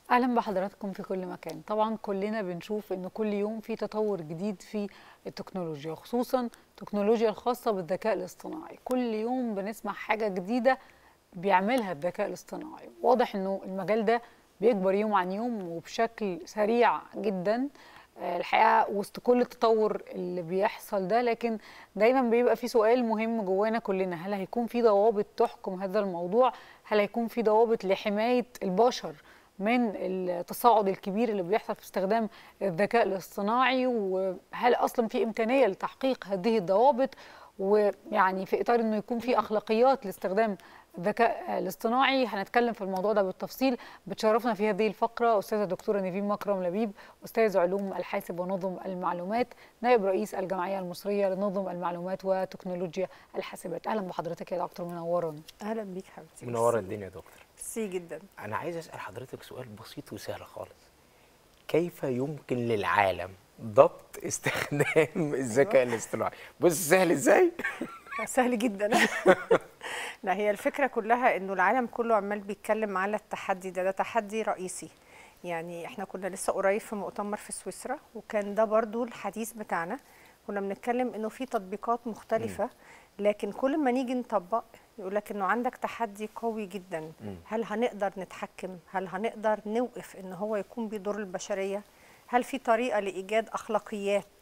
اهلا بحضراتكم في كل مكان طبعا كلنا بنشوف ان كل يوم في تطور جديد في التكنولوجيا خصوصا التكنولوجيا الخاصه بالذكاء الاصطناعي كل يوم بنسمع حاجه جديده بيعملها الذكاء الاصطناعي واضح انه المجال ده بيكبر يوم عن يوم وبشكل سريع جدا الحقيقه وسط كل التطور اللي بيحصل ده لكن دايما بيبقى في سؤال مهم جوانا كلنا هل هيكون في ضوابط تحكم هذا الموضوع هل هيكون في ضوابط لحمايه البشر من التصاعد الكبير اللي بيحصل في استخدام الذكاء الاصطناعي وهل اصلا في امكانيه لتحقيق هذه الضوابط ويعني في اطار انه يكون في اخلاقيات لاستخدام الذكاء الاصطناعي هنتكلم في الموضوع ده بالتفصيل بتشرفنا في هذه الفقره استاذه دكتوره نيفين مكرم لبيب استاذ علوم الحاسب ونظم المعلومات نائب رئيس الجمعيه المصريه لنظم المعلومات وتكنولوجيا الحاسبات اهلا بحضرتك يا دكتور منورنا اهلا بيك حبيبتي منوره الدنيا يا دكتور ميرسي جدا انا عايز اسال حضرتك سؤال بسيط وسهل خالص كيف يمكن للعالم ضبط استخدام الذكاء الاصطناعي بص سهل ازاي سهل جدا لا هي الفكره كلها انه العالم كله عمال بيتكلم على التحدي ده ده تحدي رئيسي يعني احنا كنا لسه قريب في مؤتمر في سويسرا وكان ده برضو الحديث بتاعنا كنا بنتكلم انه في تطبيقات مختلفه لكن كل ما نيجي نطبق يقول لك انه عندك تحدي قوي جدا هل هنقدر نتحكم هل هنقدر نوقف ان هو يكون بيضر البشريه هل في طريقه لايجاد اخلاقيات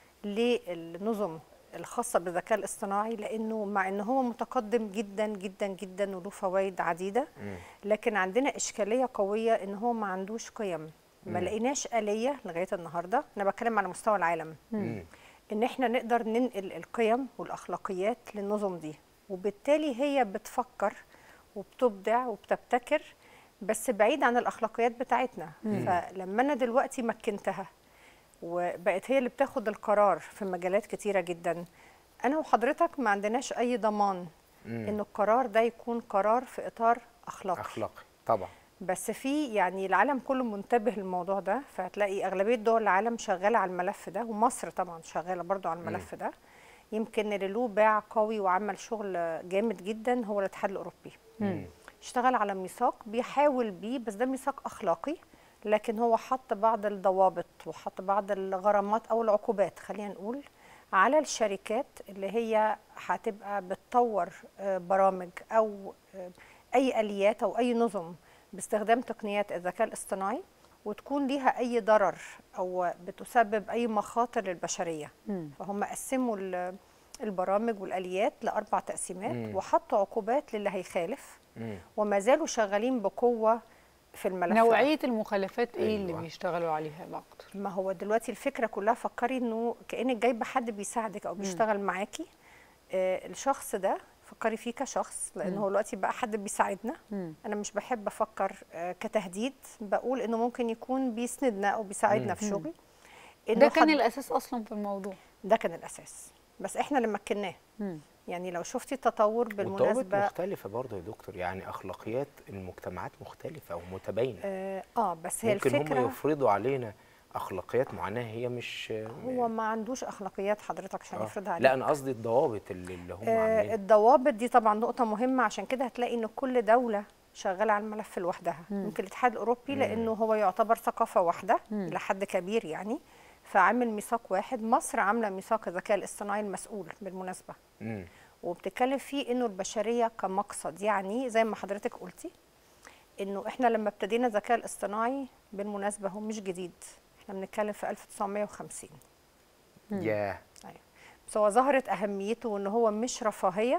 للنظم الخاصه بالذكاء الاصطناعي لانه مع ان هو متقدم جدا جدا جدا وله فوائد عديده لكن عندنا اشكاليه قويه ان هو ما عندوش قيم ما لقيناش اليه لغايه النهارده انا بتكلم على مستوى العالم ان احنا نقدر ننقل القيم والاخلاقيات للنظم دي وبالتالي هي بتفكر وبتبدع وبتبتكر بس بعيد عن الاخلاقيات بتاعتنا مم. فلما انا دلوقتي مكنتها وبقت هي اللي بتاخد القرار في مجالات كتيره جدا انا وحضرتك ما عندناش اي ضمان ان القرار ده يكون قرار في اطار اخلاقي اخلاقي طبعا بس في يعني العالم كله منتبه للموضوع ده فهتلاقي اغلبيه دول العالم شغاله على الملف ده ومصر طبعا شغاله برضو على الملف ده يمكن اللي له باع قوي وعمل شغل جامد جدا هو الاتحاد الاوروبي مم. اشتغل على ميثاق بيحاول بيه بس ده ميثاق اخلاقي لكن هو حط بعض الضوابط وحط بعض الغرامات او العقوبات خلينا نقول على الشركات اللي هي هتبقى بتطور برامج او اي اليات او اي نظم باستخدام تقنيات الذكاء الاصطناعي وتكون ليها اي ضرر او بتسبب اي مخاطر للبشريه مم. فهم قسموا البرامج والاليات لاربع تقسيمات مم. وحطوا عقوبات للي هيخالف مم. وما زالوا شغالين بقوه في الملف نوعيه المخالفات ايه أيوة. اللي بيشتغلوا عليها بقى اكتر ما هو دلوقتي الفكره كلها فكري انه كانك جايبه حد بيساعدك او بيشتغل مم. معاكي آه الشخص ده فكري فيه كشخص لان هو دلوقتي بقى حد بيساعدنا مم. انا مش بحب افكر آه كتهديد بقول انه ممكن يكون بيسندنا او بيساعدنا مم. في شغل ده كان الاساس اصلا في الموضوع ده كان الاساس بس احنا اللي مكناه يعني لو شفتي التطور بالمناسبه مختلفه برضه يا دكتور يعني اخلاقيات المجتمعات مختلفه ومتباينه اه, آه بس هي ممكن الفكره هم يفرضوا علينا اخلاقيات معينه هي مش هو ما عندوش اخلاقيات حضرتك عشان آه. يفرضها عليك لا انا قصدي الضوابط اللي, اللي هم آه عاملينها الضوابط دي طبعا نقطه مهمه عشان كده هتلاقي ان كل دوله شغاله على الملف لوحدها ممكن الاتحاد الاوروبي لانه هو يعتبر ثقافه واحده الى حد كبير يعني فعامل ميثاق واحد مصر عامله ميثاق الذكاء الاصطناعي المسؤول بالمناسبه مم. وبتتكلم فيه انه البشريه كمقصد يعني زي ما حضرتك قلتي انه احنا لما ابتدينا الذكاء الاصطناعي بالمناسبه هو مش جديد احنا بنتكلم في 1950 ياه yeah. ايوه بس هو ظهرت اهميته ان هو مش رفاهيه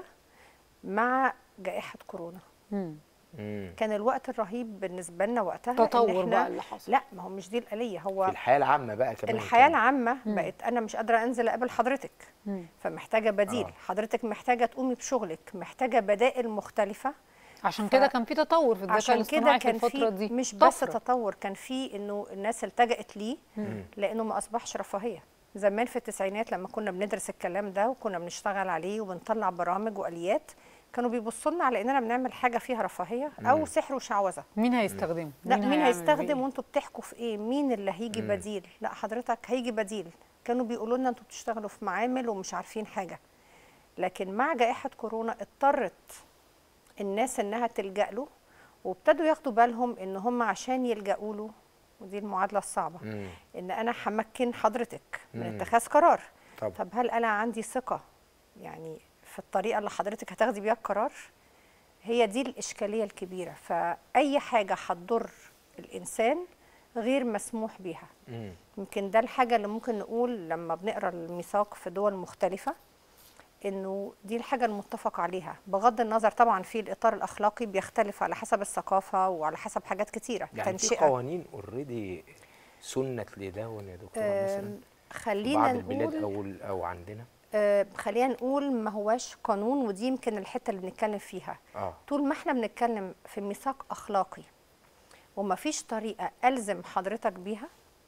مع جائحه كورونا مم. كان الوقت الرهيب بالنسبه لنا وقتها تطور بقى اللي حصل لا ما هو مش دي الاليه هو في الحياه العامه بقى كمان الحياه العامه مم. بقت انا مش قادره انزل اقابل حضرتك مم. فمحتاجه بديل آه. حضرتك محتاجه تقومي بشغلك محتاجه بدائل مختلفه عشان ف... كده كان في تطور في الذكاء الاصطناعي في الفتره دي مش بس طفرة. تطور كان في انه الناس التجأت ليه لانه ما اصبحش رفاهيه زمان في التسعينات لما كنا بندرس الكلام ده وكنا بنشتغل عليه وبنطلع برامج واليات كانوا بيبصوا لنا على اننا بنعمل حاجه فيها رفاهيه او مم. سحر وشعوذه مين هيستخدمه لا مين, مين هيستخدم وانتوا بتحكوا في ايه مين اللي هيجي مم. بديل لا حضرتك هيجي بديل كانوا بيقولوا لنا انتوا بتشتغلوا في معامل ومش عارفين حاجه لكن مع جائحه كورونا اضطرت الناس انها تلجا له وابتدوا ياخدوا بالهم ان هم عشان يلجأوا له ودي المعادله الصعبه مم. ان انا همكن حضرتك من مم. اتخاذ قرار طب طب هل انا عندي ثقه يعني في الطريقه اللي حضرتك هتاخدي بيها القرار هي دي الاشكاليه الكبيره فاي حاجه هتضر الانسان غير مسموح بيها مم. يمكن ده الحاجه اللي ممكن نقول لما بنقرا الميثاق في دول مختلفه انه دي الحاجه المتفق عليها بغض النظر طبعا في الاطار الاخلاقي بيختلف على حسب الثقافه وعلى حسب حاجات كتيره يعني في قوانين اوريدي سنت لدون يا دكتور مثلا آم، في خلينا بعض البلاد نقول او او عندنا آه، خلينا نقول ما هواش قانون ودي يمكن الحته اللي بنتكلم فيها اه طول ما احنا بنتكلم في ميثاق اخلاقي وما فيش طريقه الزم حضرتك بيها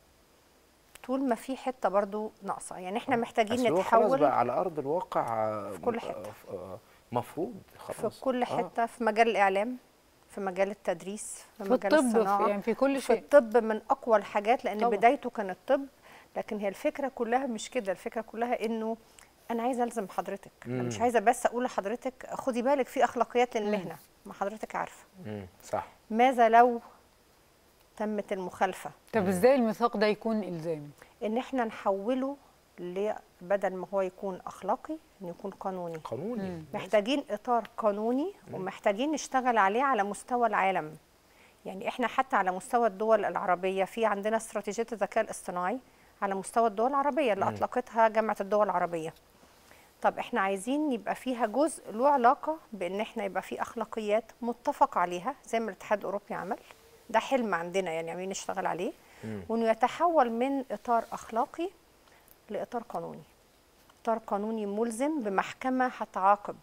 طول ما في حته برضو ناقصه يعني احنا محتاجين أصل هو خلاص نتحول بقى على ارض الواقع في كل حتة. مفروض خلاص في كل آه. حته في مجال الاعلام في مجال التدريس في, في مجال الطب الصناعه في يعني في كل في شيء الطب من اقوى الحاجات لان طبعا. بدايته كان الطب لكن هي الفكره كلها مش كده الفكره كلها انه انا عايزه الزم حضرتك انا مش مم. عايزه بس اقول لحضرتك خدي بالك في اخلاقيات للمهنه ما حضرتك عارفه مم. صح ماذا لو تمت المخالفه طب ازاي الميثاق ده يكون الزامي ان احنا نحوله ل- بدل ما هو يكون اخلاقي انه يكون قانوني قانوني مم. محتاجين اطار قانوني ومحتاجين نشتغل عليه على مستوى العالم يعني احنا حتى على مستوى الدول العربيه في عندنا استراتيجيه الذكاء الاصطناعي على مستوى الدول العربيه اللي مم. اطلقتها جامعه الدول العربيه طب احنا عايزين يبقى فيها جزء له علاقه بان احنا يبقى في اخلاقيات متفق عليها زي ما الاتحاد الاوروبي عمل ده حلم عندنا يعني عمالين نشتغل عليه مم. وانه يتحول من اطار اخلاقي لاطار قانوني اطار قانوني ملزم بمحكمه هتعاقب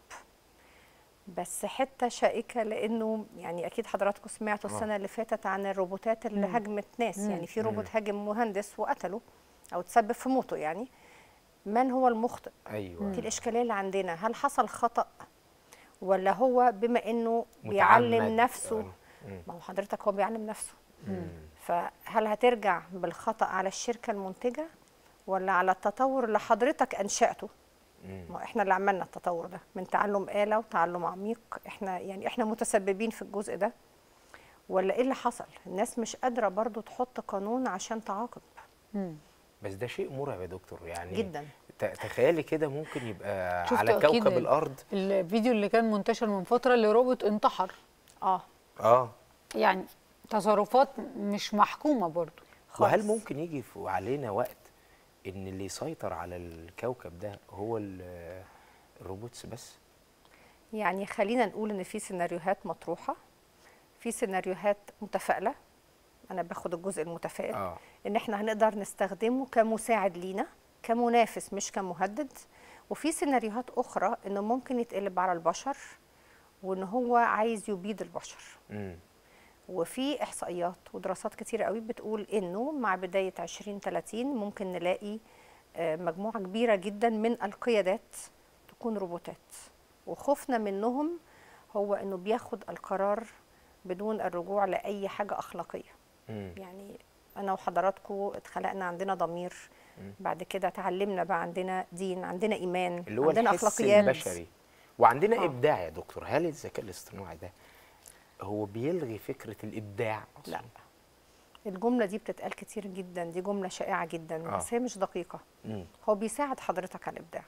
بس حته شائكه لانه يعني اكيد حضراتكم سمعتوا آه. السنه اللي فاتت عن الروبوتات اللي مم. هاجمت ناس مم. يعني في مم. روبوت هاجم مهندس وقتله او تسبب في موته يعني من هو المخطئ ايوه دي الاشكاليه اللي عندنا هل حصل خطا ولا هو بما انه بيعلم متعمد. نفسه آه. مم. ما هو حضرتك هو بيعلم نفسه مم. فهل هترجع بالخطأ على الشركة المنتجة ولا على التطور اللي حضرتك أنشأته؟ مم. ما احنا اللي عملنا التطور ده من تعلم آلة وتعلم عميق احنا يعني احنا متسببين في الجزء ده ولا ايه اللي حصل؟ الناس مش قادرة برضو تحط قانون عشان تعاقب مم. بس ده شيء مرعب يا دكتور يعني جدا ت- تخيلي كده ممكن يبقى شفتوا على أكيد كوكب ال- الارض الفيديو اللي كان منتشر من فتره اللي روبوت انتحر اه اه يعني تصرفات مش محكومه برضو وهل خالص. ممكن يجي في- علينا وقت ان اللي يسيطر على الكوكب ده هو ال- الروبوتس بس يعني خلينا نقول ان في سيناريوهات مطروحة في سيناريوهات متفائلة انا باخد الجزء المتفائل اه ان احنا هنقدر نستخدمه كمساعد لينا كمنافس مش كمهدد وفي سيناريوهات اخرى انه ممكن يتقلب على البشر وان هو عايز يبيد البشر امم وفي احصائيات ودراسات كتيره قوي بتقول انه مع بدايه 2030 ممكن نلاقي آه، مجموعه كبيره جدا من القيادات تكون روبوتات وخوفنا منهم هو انه بياخد القرار بدون الرجوع لاي حاجه اخلاقيه امم يعني انا وحضراتكم اتخلقنا عندنا ضمير بعد كده اتعلمنا بقى عندنا دين عندنا ايمان اللي هو عندنا الحس اخلاقيات البشري وعندنا آه. ابداع يا دكتور هل الذكاء الاصطناعي ده هو بيلغي فكره الابداع أصلاً؟ لا الجمله دي بتتقال كتير جدا دي جمله شائعه جدا آه. بس هي مش دقيقه امم هو بيساعد حضرتك على الابداع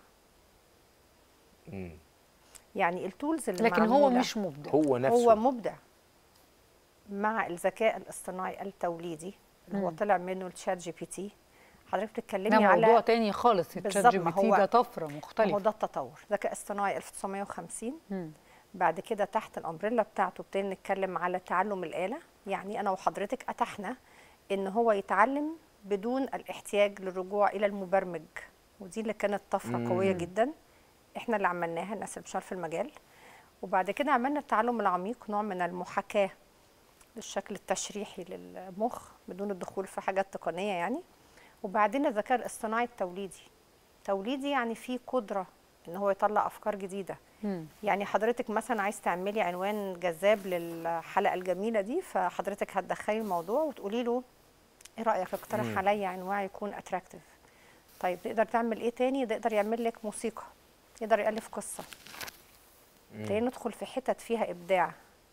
امم يعني التولز اللي لكن هو معمولة مش مبدع هو نفسه هو مبدع مع الذكاء الاصطناعي التوليدي اللي هو مم. طلع منه الشات جي بي تي حضرتك ده بتتكلمي موضوع على تاني خالص الشات بالظبط، جي ما بي تي هو- ده طفره ما هو مختلفه ده التطور ذكاء اصطناعي 1950 مم. بعد كده تحت الامبريلا بتاعته ابتدينا نتكلم على تعلم الاله يعني انا وحضرتك اتحنا ان هو يتعلم بدون الاحتياج للرجوع الى المبرمج ودي اللي كانت طفره قويه مم. جدا احنا اللي عملناها الناس اللي بتشتغل في المجال وبعد كده عملنا التعلم العميق نوع من المحاكاه للشكل التشريحي للمخ بدون الدخول في حاجات تقنيه يعني وبعدين الذكاء الاصطناعي التوليدي توليدي يعني فيه قدره ان هو يطلع افكار جديده مم. يعني حضرتك مثلا عايز تعملي عنوان جذاب للحلقه الجميله دي فحضرتك هتدخلي الموضوع وتقولي له ايه رايك اقترح مم. عليا عنوان يكون اتراكتيف طيب تقدر تعمل ايه تاني ده يقدر يعمل لك موسيقى يقدر يالف قصه مم. ابتدينا ندخل في حتت فيها ابداع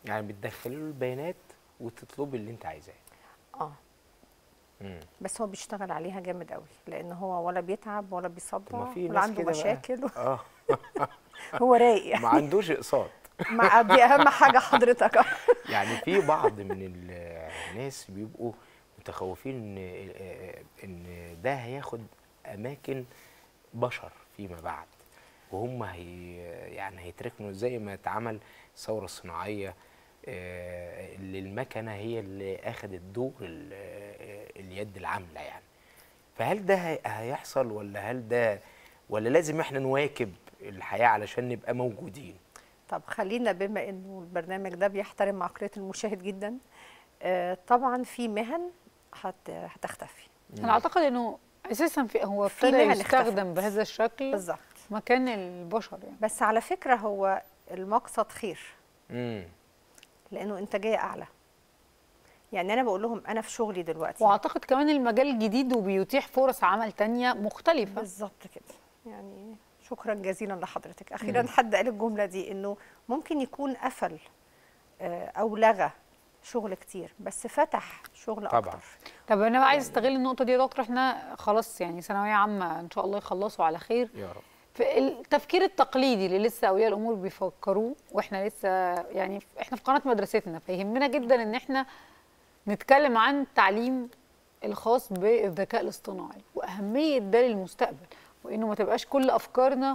يعني بتدخلي له البيانات وتطلبي اللي انت عايزاه اه مم. بس هو بيشتغل عليها جامد قوي لان هو ولا بيتعب ولا طب بيصدع ما في ولا ناس عنده كده بقى. مشاكل اه هو رايق ما يعني عندوش اقساط مع دي اهم حاجه حضرتك يعني في بعض من ال- الناس بيبقوا متخوفين ان ان ده هياخد اماكن بشر فيما بعد وهم هي يعني هيتركنوا زي ما اتعمل الثوره الصناعيه آه، اللي المكنه هي اللي اخذت دور ال- آه، اليد العامله يعني فهل ده هي- هيحصل ولا هل ده ولا لازم احنا نواكب الحياه علشان نبقى موجودين طب خلينا بما انه البرنامج ده بيحترم عقليه المشاهد جدا آه، طبعا في مهن هت- هتختفي انا اعتقد انه اساسا في هو في ابتدى مهن يستخدم اختفت. بهذا الشكل بالظبط مكان البشر يعني بس على فكره هو المقصد خير امم لانه انتاجيه اعلى يعني انا بقول لهم انا في شغلي دلوقتي واعتقد كمان المجال جديد وبيتيح فرص عمل تانية مختلفة بالظبط كده يعني شكرا جزيلا لحضرتك اخيرا حد قال الجمله دي انه ممكن يكون قفل آه، او لغى شغل كتير بس فتح شغل طبعاً. اكتر طب انا بقى عايز استغل النقطة دي يا دكتور احنا خلاص يعني ثانوية عامة ان شاء الله يخلصوا على خير يا رب في التفكير التقليدي اللي لسه اولياء الامور بيفكروه واحنا لسه يعني احنا في قناه مدرستنا فيهمنا جدا ان احنا نتكلم عن التعليم الخاص بالذكاء الاصطناعي واهميه ده للمستقبل وانه ما تبقاش كل افكارنا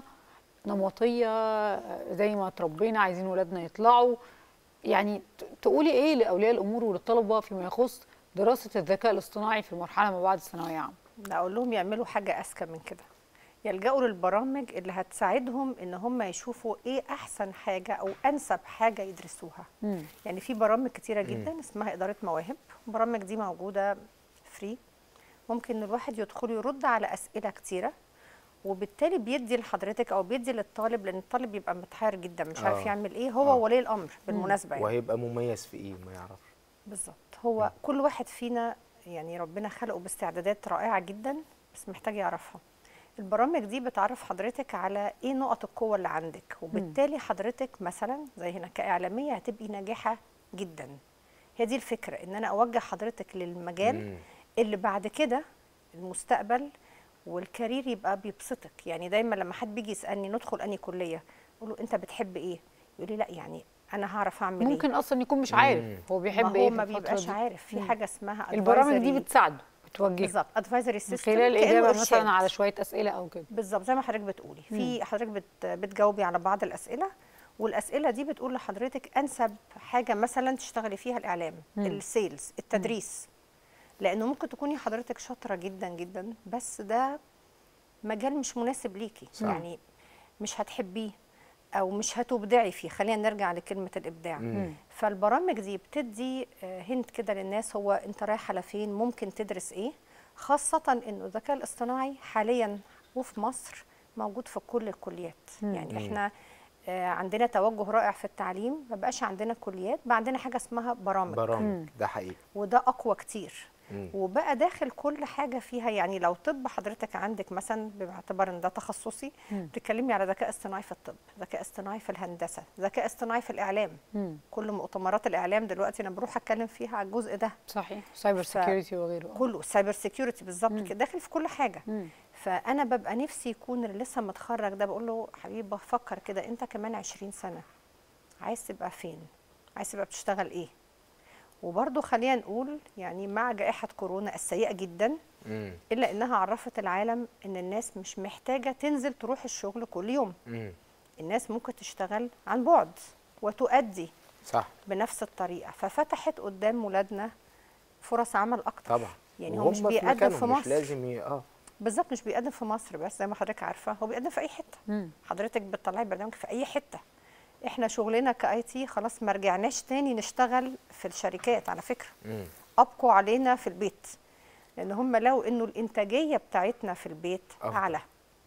نمطيه زي ما اتربينا عايزين ولادنا يطلعوا يعني ت- تقولي ايه لاولياء الامور وللطلبه فيما يخص دراسه الذكاء الاصطناعي في المرحله ما بعد الثانويه عامه لا اقول لهم يعملوا حاجه اذكى من كده يلجأوا للبرامج اللي هتساعدهم ان هم يشوفوا ايه احسن حاجه او انسب حاجه يدرسوها مم. يعني في برامج كتيره جدا اسمها اداره مواهب البرامج دي موجوده فري ممكن الواحد يدخل يرد على اسئله كتيره وبالتالي بيدي لحضرتك او بيدي للطالب لان الطالب بيبقى متحير جدا مش عارف آه. يعمل ايه هو آه. ولي الامر بالمناسبه يعني وهيبقى مميز في ايه ما يعرفش بالظبط هو كل واحد فينا يعني ربنا خلقه باستعدادات رائعه جدا بس محتاج يعرفها البرامج دي بتعرف حضرتك على ايه نقط القوه اللي عندك وبالتالي حضرتك مثلا زي هنا كاعلاميه هتبقي ناجحه جدا هي دي الفكره ان انا اوجه حضرتك للمجال مم. اللي بعد كده المستقبل والكارير يبقى بيبسطك يعني دايما لما حد بيجي يسالني ندخل انهي كليه اقول له انت بتحب ايه يقول لي لا يعني انا هعرف اعمل ايه ممكن اصلا يكون مش عارف مم. هو بيحب ما ايه هو في ما الفترة بيبقاش دي. عارف في مم. حاجه اسمها البرامج دي advisory. بتساعده بتوجهه بالظبط ادفايزري من سيستم خلال الاجابه مثلا على شويه اسئله او كده بالظبط زي ما حضرتك بتقولي في حضرتك بت بتجاوبي على بعض الاسئله والاسئله دي بتقول لحضرتك انسب حاجه مثلا تشتغلي فيها الاعلام السيلز التدريس لانه ممكن تكوني حضرتك شاطره جدا جدا بس ده مجال مش مناسب ليكي صح. يعني مش هتحبيه او مش هتبدعي فيه خلينا نرجع لكلمه الابداع مم. فالبرامج دي بتدي آه، هنت كده للناس هو انت رايح على فين ممكن تدرس ايه خاصه انه الذكاء الاصطناعي حاليا وفي مصر موجود في كل الكليات يعني احنا آه، عندنا توجه رائع في التعليم ما بقاش عندنا كليات بقى عندنا حاجه اسمها برامج برامج ده حقيقي وده اقوى كتير مم. وبقى داخل كل حاجه فيها يعني لو طب حضرتك عندك مثلا باعتبار ان ده تخصصي بتتكلمي على ذكاء اصطناعي في الطب ذكاء اصطناعي في الهندسه ذكاء اصطناعي في الاعلام مم. كل مؤتمرات الاعلام دلوقتي انا بروح اتكلم فيها على الجزء ده صحيح سايبر ف- سيكيورتي وغيره كله سايبر سيكيورتي بالظبط كده داخل في كل حاجه مم. فانا ببقى نفسي يكون اللي لسه متخرج ده بقول له حبيبي بفكر كده انت كمان 20 سنه عايز تبقى فين عايز تبقى بتشتغل ايه وبرضه خلينا نقول يعني مع جائحه كورونا السيئه جدا مم. الا انها عرفت العالم ان الناس مش محتاجه تنزل تروح الشغل كل يوم مم. الناس ممكن تشتغل عن بعد وتؤدي صح بنفس الطريقه ففتحت قدام ولادنا فرص عمل اكتر طبعا يعني هو وهم مش بيقدم مكانهم، في مش مصر لازم ي... اه بالظبط مش بيقدم في مصر بس زي ما حضرتك عارفه هو بيقدم في اي حته مم. حضرتك بتطلعي برنامج في اي حته احنا شغلنا كاي تي خلاص ما رجعناش تاني نشتغل في الشركات على فكره مم. ابقوا علينا في البيت لان هم لقوا انه الانتاجيه بتاعتنا في البيت أفضل. اعلى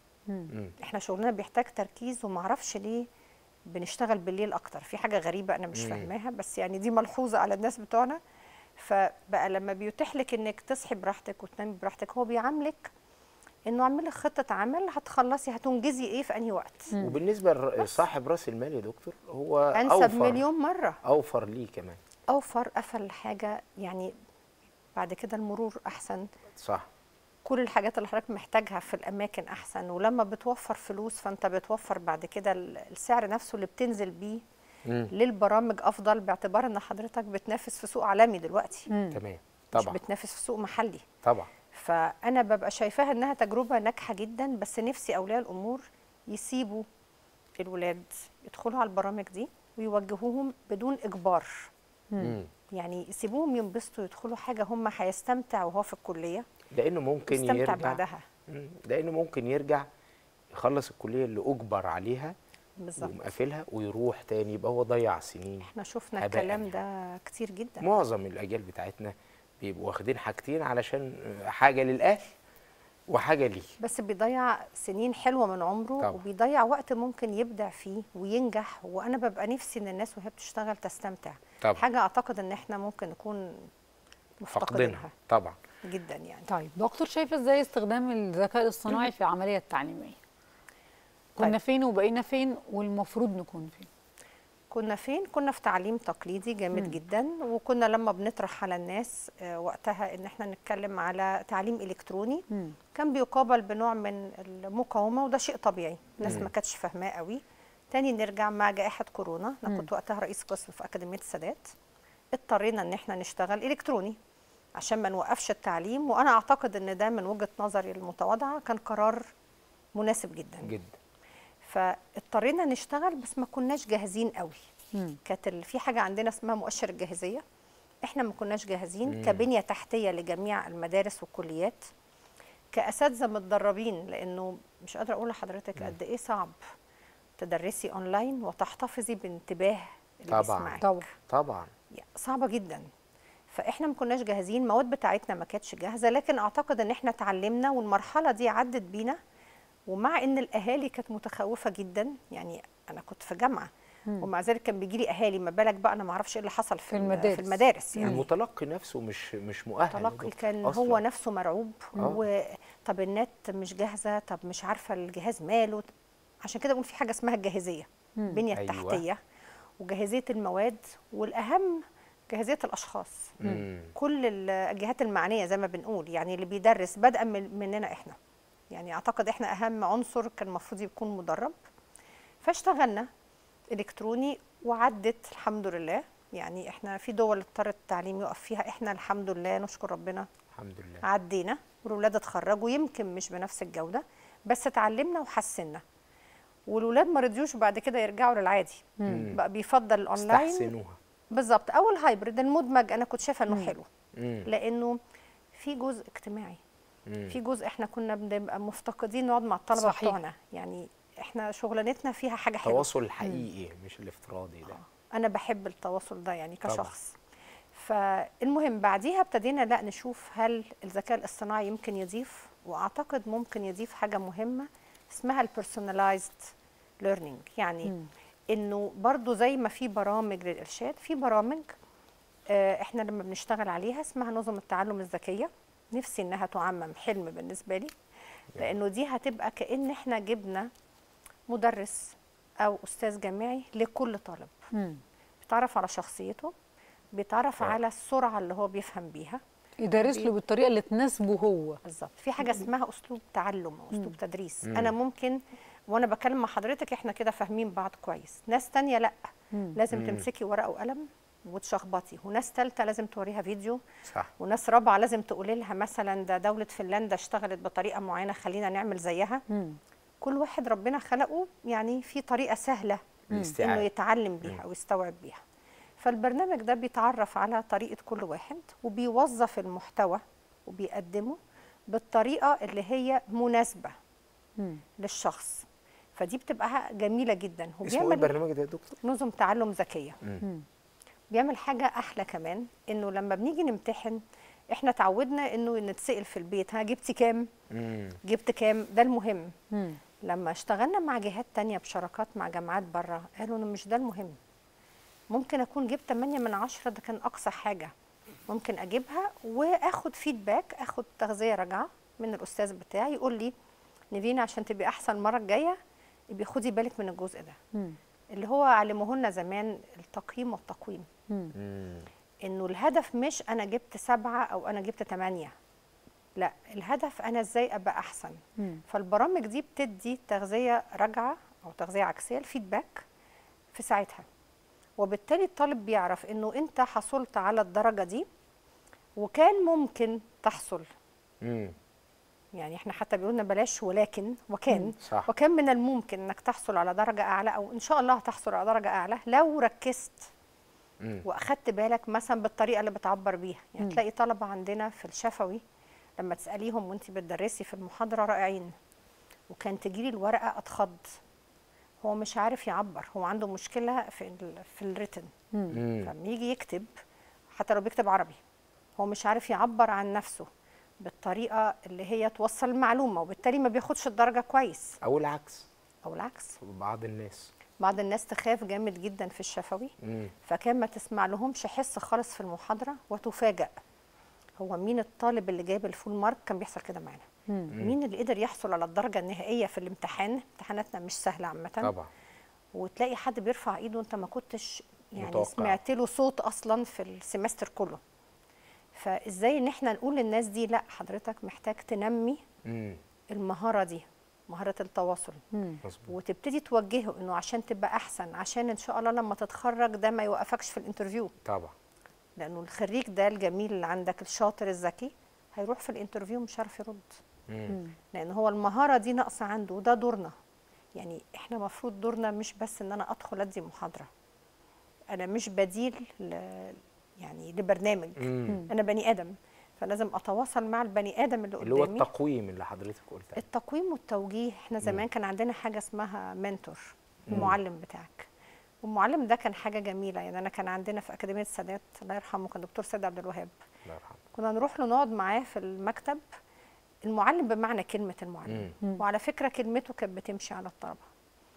مم. احنا شغلنا بيحتاج تركيز ومعرفش ليه بنشتغل بالليل اكتر في حاجه غريبه انا مش مم. فاهماها بس يعني دي ملحوظه على الناس بتوعنا فبقى لما بيتيح لك انك تصحي براحتك وتنامي براحتك هو بيعاملك انه اعملي خطه عمل هتخلصي هتنجزي ايه في انهي وقت وبالنسبه لصاحب راس المال يا دكتور هو انسب اوفر مليون مره اوفر ليه كمان اوفر قفل حاجه يعني بعد كده المرور احسن صح كل الحاجات اللي حضرتك محتاجها في الاماكن احسن ولما بتوفر فلوس فانت بتوفر بعد كده ال- السعر نفسه اللي بتنزل بيه مم. للبرامج افضل باعتبار ان حضرتك بتنافس في سوق عالمي دلوقتي تمام مش طبعا بتنافس في سوق محلي طبعا فانا ببقى شايفاها انها تجربه ناجحه جدا بس نفسي اولياء الامور يسيبوا الولاد يدخلوا على البرامج دي ويوجهوهم بدون اجبار مم. يعني يسيبوهم ينبسطوا يدخلوا حاجه هم هيستمتع وهو في الكليه لانه ممكن يستمتع يرجع بعدها مم. لانه ممكن يرجع يخلص الكليه اللي اجبر عليها بالظبط ويقوم قافلها ويروح تاني يبقى هو ضيع سنين احنا شفنا هباء الكلام يعني. ده كتير جدا معظم الاجيال بتاعتنا بيبقوا واخدين حاجتين علشان حاجه للاهل وحاجه ليه بس بيضيع سنين حلوه من عمره طبعا. وبيضيع وقت ممكن يبدع فيه وينجح وانا ببقى نفسي ان الناس وهي بتشتغل تستمتع طبعا حاجه اعتقد ان احنا ممكن نكون فاقدينها مفتقدينها طبعا جدا يعني طيب دكتور شايفه ازاي استخدام الذكاء الاصطناعي في العمليه التعليميه كنا طيب. فين وبقينا فين والمفروض نكون فين كنا فين كنا في تعليم تقليدي جامد جدا وكنا لما بنطرح على الناس آه، وقتها ان احنا نتكلم على تعليم الكتروني مم. كان بيقابل بنوع من المقاومه وده شيء طبيعي الناس مم. ما كانتش فاهماه قوي تاني نرجع مع جائحه كورونا انا مم. كنت وقتها رئيس قسم في اكاديميه السادات اضطرينا ان احنا نشتغل الكتروني عشان ما نوقفش التعليم وانا اعتقد ان ده من وجهه نظري المتواضعه كان قرار مناسب جدا جدا فاضطرينا نشتغل بس ما كناش جاهزين قوي مم. كانت ال- في حاجه عندنا اسمها مؤشر الجاهزيه احنا ما كناش جاهزين مم. كبنيه تحتيه لجميع المدارس والكليات كاساتذه متدربين لانه مش قادره اقول لحضرتك قد ايه صعب تدرسي اونلاين وتحتفظي بانتباه اللي طبعاً. بيسمعك. طبعا طبعا يعني صعبه جدا فاحنا ما كناش جاهزين المواد بتاعتنا ما كانتش جاهزه لكن اعتقد ان احنا اتعلمنا والمرحله دي عدت بينا ومع ان الاهالي كانت متخوفه جدا يعني انا كنت في جامعه ومع ذلك كان بيجي لي اهالي ما بالك بقى انا ما اعرفش ايه اللي حصل في, في ال- المدارس. في المدارس يعني المتلقي نفسه مش مش مؤهل يا التلقي دكتور كان أصلاً. هو نفسه مرعوب آه. وطب النت مش جاهزه طب مش عارفه الجهاز ماله عشان كده بقول في حاجه اسمها الجاهزيه البنيه أيوة. التحتيه وجاهزيه المواد والاهم جاهزيه الاشخاص مم. كل ال- الجهات المعنيه زي ما بنقول يعني اللي بيدرس بدءا من مننا احنا يعني اعتقد احنا اهم عنصر كان المفروض يكون مدرب فاشتغلنا الكتروني وعدت الحمد لله يعني احنا في دول اضطرت التعليم يقف فيها احنا الحمد لله نشكر ربنا الحمد لله عدينا والولاد اتخرجوا يمكن مش بنفس الجوده بس اتعلمنا وحسنا والولاد ما رضيوش بعد كده يرجعوا للعادي مم. بقى بيفضل الاونلاين استحسنوها بالظبط او الهايبرد المدمج انا كنت شايفه انه مم. حلو مم. لانه في جزء اجتماعي مم. في جزء احنا كنا بنبقى مفتقدين نقعد مع الطلبه صحيح. بتوعنا يعني احنا شغلانتنا فيها حاجه حلوه التواصل الحقيقي مش الافتراضي ده انا بحب التواصل ده يعني طبعاً. كشخص فالمهم بعديها ابتدينا لا نشوف هل الذكاء الاصطناعي يمكن يضيف واعتقد ممكن يضيف حاجه مهمه اسمها البيرسوناليزد ليرنينج يعني مم. انه برضو زي ما في برامج للارشاد في برامج آه، احنا لما بنشتغل عليها اسمها نظم التعلم الذكيه نفسي انها تعمم حلم بالنسبه لي لانه دي هتبقى كان احنا جبنا مدرس او استاذ جامعي لكل طالب مم. بيتعرف على شخصيته بيتعرف آه. على السرعه اللي هو بيفهم بيها يدرس له بالطريقه اللي تناسبه هو بالظبط في حاجه اسمها اسلوب تعلم او اسلوب تدريس مم. انا ممكن وانا بكلم مع حضرتك احنا كده فاهمين بعض كويس ناس تانية لا مم. لازم مم. تمسكي ورقه وقلم وتشخبطي وناس تالتة لازم توريها فيديو صح وناس رابعه لازم تقولي لها مثلا ده دوله فنلندا اشتغلت بطريقه معينه خلينا نعمل زيها مم. كل واحد ربنا خلقه يعني في طريقه سهله انه الاستيعاب يتعلم بيها او يستوعب بيها فالبرنامج ده بيتعرف على طريقه كل واحد وبيوظف المحتوى وبيقدمه بالطريقه اللي هي مناسبه مم. للشخص فدي بتبقى جميله جدا اسمه ايه وبيعمل البرنامج ده يا دكتور؟ نظم تعلم ذكيه مم. بيعمل حاجه احلى كمان انه لما بنيجي نمتحن احنا اتعودنا انه نتسال في البيت ها جبتي كام مم. جبت كام ده المهم مم. لما اشتغلنا مع جهات تانية بشراكات مع جامعات بره قالوا انه مش ده المهم ممكن اكون جبت 8 من عشرة ده كان اقصى حاجه ممكن اجيبها واخد فيدباك اخد تغذيه راجعه من الاستاذ بتاعي يقول لي نيفين عشان تبقي احسن المره الجايه يبقى خدي بالك من الجزء ده مم. اللي هو علموه لنا زمان التقييم والتقويم مم. مم. انه الهدف مش انا جبت سبعة او انا جبت تمانية لا الهدف انا ازاي ابقى احسن مم. فالبرامج دي بتدي تغذيه راجعه او تغذيه عكسيه الفيدباك في ساعتها وبالتالي الطالب بيعرف انه انت حصلت على الدرجه دي وكان ممكن تحصل مم. يعني احنا حتى بيقولوا لنا بلاش ولكن وكان صح. وكان من الممكن انك تحصل على درجه اعلى او ان شاء الله هتحصل على درجه اعلى لو ركزت مم. واخدت بالك مثلا بالطريقه اللي بتعبر بيها يعني مم. تلاقي طلبه عندنا في الشفوي لما تساليهم وانت بتدرسي في المحاضره رائعين وكان تجيلي الورقه اتخض هو مش عارف يعبر هو عنده مشكله في ال في الريتن مم. فلما يجي يكتب حتى لو بيكتب عربي هو مش عارف يعبر عن نفسه بالطريقه اللي هي توصل المعلومه وبالتالي ما بياخدش الدرجه كويس او العكس او العكس بعض الناس بعض الناس تخاف جامد جدا في الشفوي مم. فكان ما تسمع لهمش حس خالص في المحاضره وتفاجأ هو مين الطالب اللي جايب الفول مارك كان بيحصل كده معانا مم. مين اللي قدر يحصل على الدرجه النهائيه في الامتحان امتحاناتنا مش سهله عامه طبعا وتلاقي حد بيرفع ايده انت ما كنتش يعني متوقع. سمعت له صوت اصلا في السمستر كله فازاي ان احنا نقول للناس دي لا حضرتك محتاج تنمي مم. المهاره دي مهاره التواصل مم. مظبوط وتبتدي توجهه انه عشان تبقى احسن عشان ان شاء الله لما تتخرج ده ما يوقفكش في الانترفيو طبعا لانه الخريج ده الجميل اللي عندك الشاطر الذكي هيروح في الانترفيو مش عارف يرد مم. لان هو المهاره دي ناقصه عنده وده دورنا يعني احنا مفروض دورنا مش بس ان انا ادخل ادي محاضره انا مش بديل ل... يعني لبرنامج مم. انا بني ادم فلازم اتواصل مع البني ادم اللي اللي هو قدامي التقويم اللي حضرتك قلت عليه. التقويم والتوجيه احنا زمان كان عندنا حاجه اسمها منتور المعلم بتاعك والمعلم ده كان حاجه جميله يعني انا كان عندنا في اكاديميه السادات الله يرحمه كان دكتور سيد عبد الوهاب الله يرحمه كنا نروح له نقعد معاه في المكتب المعلم بمعنى كلمه المعلم مم. وعلى فكره كلمته كانت بتمشي على الطلبه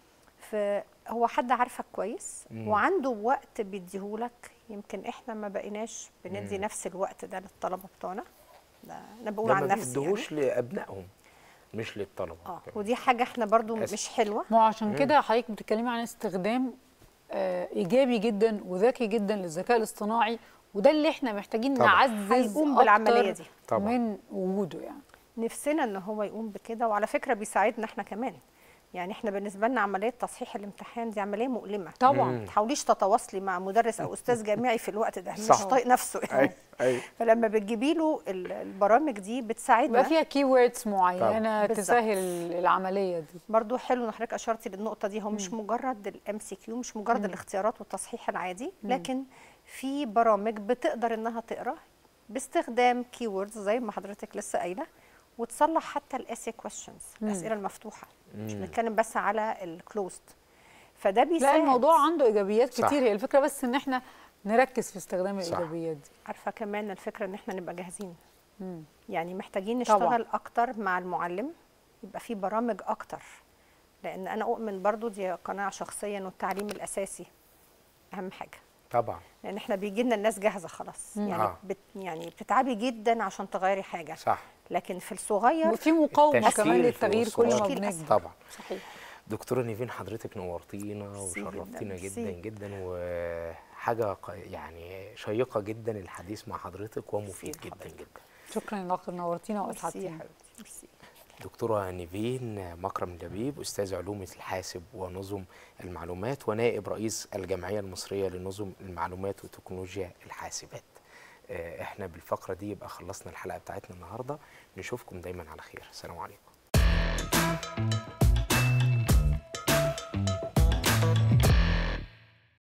فهو حد عارفك كويس مم. وعنده وقت بيديهولك يمكن احنا ما بقيناش بندي نفس الوقت ده للطلبه بتوعنا ده انا بقول ده عن ما نفسي يعني. بيدوهوش لابنائهم مش للطلبه اه كمان. ودي حاجه احنا برضو للأسف. مش حلوه ما هو عشان كده حضرتك بتتكلمي عن استخدام آه، ايجابي جدا وذكي جدا للذكاء الاصطناعي وده اللي احنا محتاجين طبعا. نعزز هيقوم بالعملية أكتر دي. طبعا. من وجوده يعني نفسنا ان هو يقوم بكده وعلى فكره بيساعدنا احنا كمان يعني احنا بالنسبه لنا عمليه تصحيح الامتحان دي عمليه مؤلمه طبعا ما تحاوليش تتواصلي مع مدرس او استاذ جامعي في الوقت ده مش صح. طايق نفسه يعني ايوه ايوه فلما بتجيبي له ال- البرامج دي بتساعدنا يبقى فيها كي ووردز معينه طبعاً. بالظبط. تسهل العمليه دي برضو حلو ان حضرتك اشرتي للنقطه دي هو مش مجرد الام سي كيو مش مجرد الاختيارات والتصحيح العادي لكن في برامج بتقدر انها تقرا باستخدام كي ووردز زي ما حضرتك لسه قايله وتصلح حتى الاسي كويشنز الاسئله المفتوحه مش بنتكلم بس على الكلوزد فده لا بيساعد الموضوع عنده ايجابيات صح. كتير هي الفكره بس ان احنا نركز في استخدام صح. الايجابيات دي عارفه كمان الفكره ان احنا نبقى جاهزين مم. يعني محتاجين طبعاً. نشتغل اكتر مع المعلم يبقى في برامج اكتر لان انا اؤمن برضو دي قناعه شخصيا والتعليم الاساسي اهم حاجه طبعا لان احنا بيجي لنا الناس جاهزه خلاص يعني آه. بت يعني بتتعبي جدا عشان تغيري حاجه صح لكن في الصغير وفي مقاومه التشكيل كمان في للتغيير كل ما الصغير. تشكيل بنكبر طبعا صحيح دكتورة نيفين حضرتك نورتينا ميرسي جداً، وشرفتينا جدا ميرسي. جدا وحاجة ق- يعني شيقة جدا الحديث مع حضرتك ومفيد ميرسي جدا لحضرتك. جدا شكرا يا دكتور نورتينا ميرسي يا واسعدتينا حبيبتي ميرسي دكتورة نيفين مكرم لبيب أستاذ علوم الحاسب ونظم المعلومات ونائب رئيس الجمعية المصرية لنظم المعلومات وتكنولوجيا الحاسبات آه، احنا بالفقرة دي يبقى خلصنا الحلقة بتاعتنا النهاردة نشوفكم دايما على خير السلام عليكم